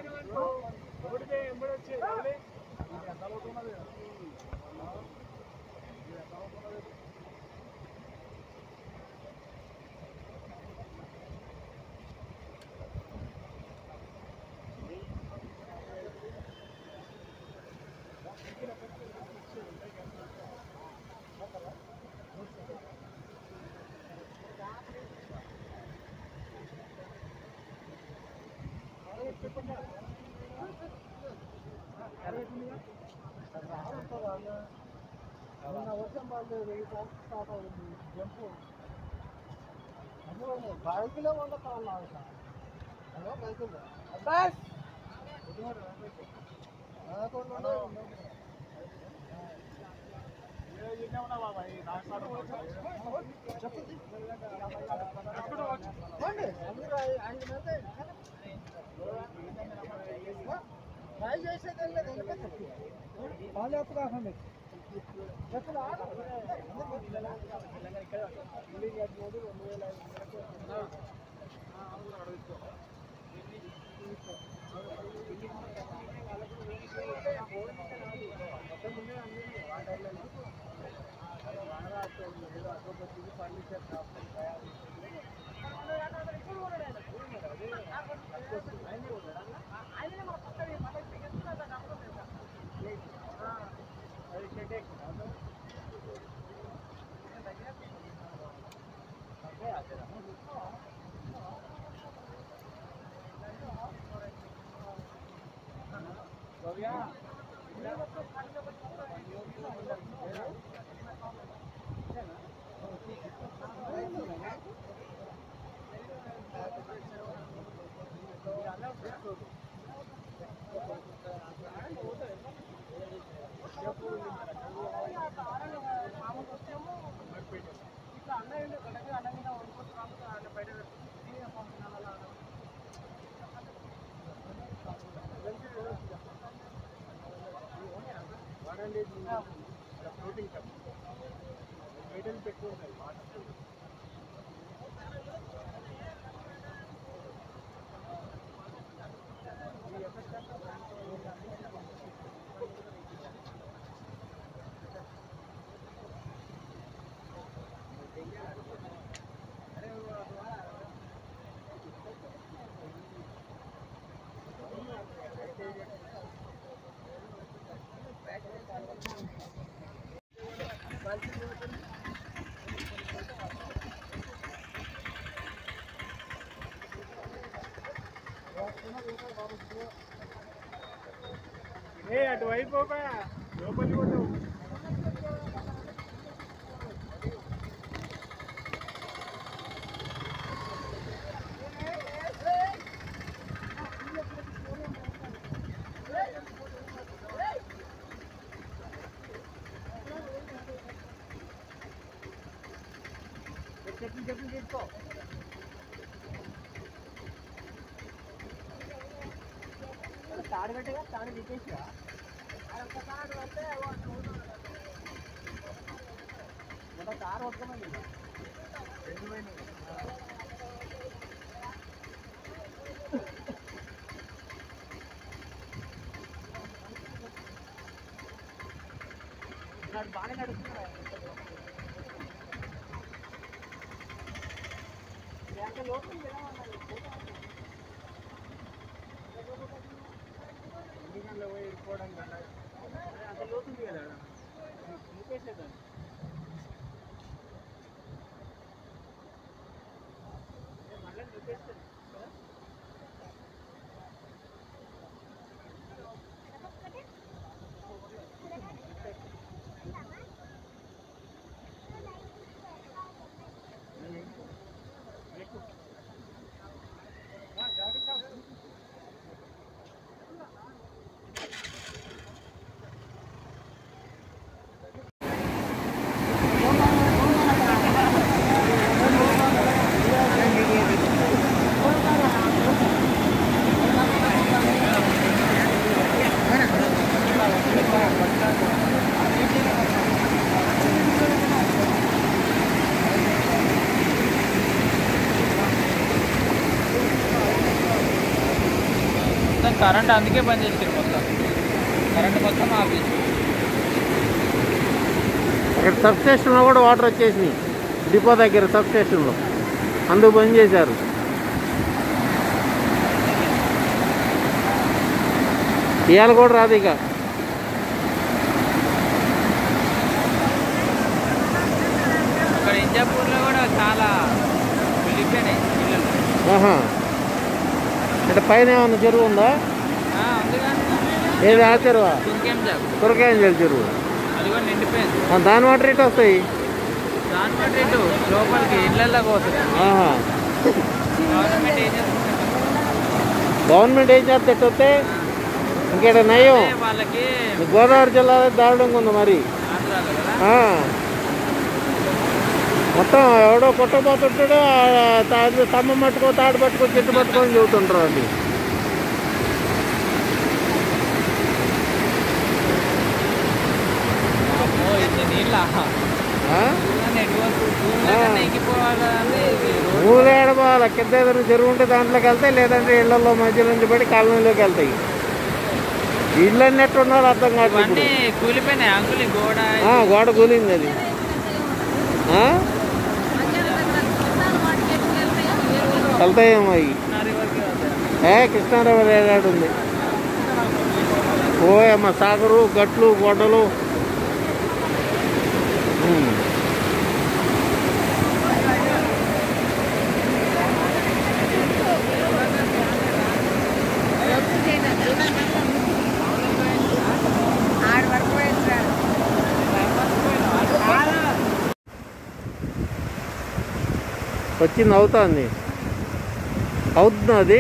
బైకులో వంద కావాలి hello బైకులో Abbas try చేసేది లేదు వెళ్ళిపోతుంది వాళ్ళు ఎప్పుడు కాకండి ఎప్పుడు ఏ అటువైపు ఒక లోపలికి కొట్టు చెప్పి చెప్పి తీసుకో తాడు పెట్టగా తాడు తీసేసిరా మొన్న కారు పట్టుకోమని రెండు పోయినాయి నాడు బాగానే నడుస్తున్నా లోపల ఎందుకంటే పోయి ఇరుకోవడం కన్నా అంత లోతుంది కదా ఇంకేసేదాన్ని మళ్ళీ చూపేస్తుంది కదా ఆ కరెంట్ అందుకే బంద్ చేసారు మొత్తం కరెంట్ మొత్తం ఆఫీస్ అక్కడ సబ్ స్టేషన్లో కూడా వాటర్ వచ్చేసినాయి డిపో దగ్గర సబ్ స్టేషన్లో అందుకు బంద్ చేశారు ఇవాళ కూడా రాదు ఇక ఇక్కడ ఇంజాపూర్లో కూడా చాలా వెళ్ళిపోయినాయి ఇళ్ళు ఆహా అంటే పైన ఏమన్నా చెరువు ఉందా ఉంది కానీ ఏది ఆ చెరువా ఇంకేం జాబ్ కురకాయంజల చెరువు అది కూడా నిండిపోయింది ఆ, దాని వాటర్ ఇటు వస్తాయి దాని బట్టి ఇటు లోపలికి ఇళ్ళల్లో పోతుంది ఆహా గవర్నమెంట్ ఏం చేస్తుంది గవర్నమెంట్ ఏం చేస్తే ఇటు వస్తే ఇంకేట నయం అంటే వాళ్ళకి గోదావరి జిల్లాలో దారుణంగా ఉంది మరి ఆంధ్రాలో కదా ఆ. మొత్తం ఎవడో కొట్టబోతుంటాడో ఆ తా- స్తంభం పట్టుకో తాడు పట్టుకో చెట్టు పట్టుకొని చెబుతుంటారు అది అమ్మో ఇది నీళ్ళ ఆ? ఎక్కిపోవాలంటే ఇది రోడ్డు ఊరు ఏడబాల కింద ఏదైనా చెరువు ఉంటే దాంట్లోకి వెళ్తాయి లేదంటే ఇళ్లలో మధ్య నుంచి పడి కాలనీలోకి వెళ్తాయి ఇళ్ళు అన్నట్టు ఉన్నారు అర్థం కాదు ఇవన్నీ కూలిపోయినాయి అంకుల్ ఈ గోడ ఆ, గోడ కూలింది అది ఆ? వెళ్తాయేమో అవి రివర్కి వెళ్తాయి ఏ కృష్ణారావు ఏడాడు ఉంది ఓ అమ్మ సాగరు గట్లు గొడ్డలు ఉమ్. వచ్చింది అవుతుంది అవుతుంది అది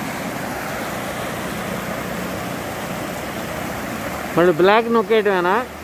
మళ్ళీ బ్లాక్ నొక్కేయటమేనా